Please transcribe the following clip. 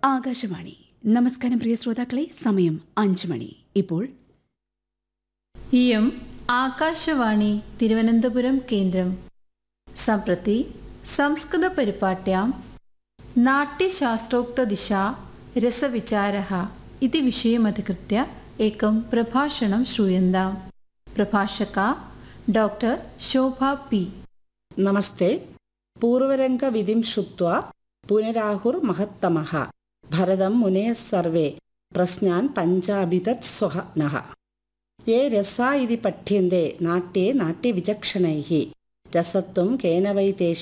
ആകാശവാണി നമസ്കാരം പ്രിയ ശ്രോതാക്കളെ സമയം അഞ്ച് മണി ഇപ്പോൾ इयम् आकाशवाणी तिरुवनन्तपुरं केन्द्रं सम्प्रति संस्कृतपरिपाट्यां नाट्यशास्त्रोक्तदिशा रसविचारः इति विषयमधिकृत्य एकं प्रभाषणं श्रूयन्ताम् प्रभाषका डॉक्टर् शोभा पी നമസ്തേ പൂർവരംഗവിധിം ശ്രുത്വാ പുനരാഹുർമഹത്തമഃ ഭരതം മുനയഃ സർവേ പ്രശ്നാൻ പഞ്ചാഭിതത് സ്വഹ നഃ യേ രസാ ഇതി പഠ്യന്തെ നാട്യേ നാട്യവിചക്ഷണൈः രസത്വം കേന വൈ തേഷാം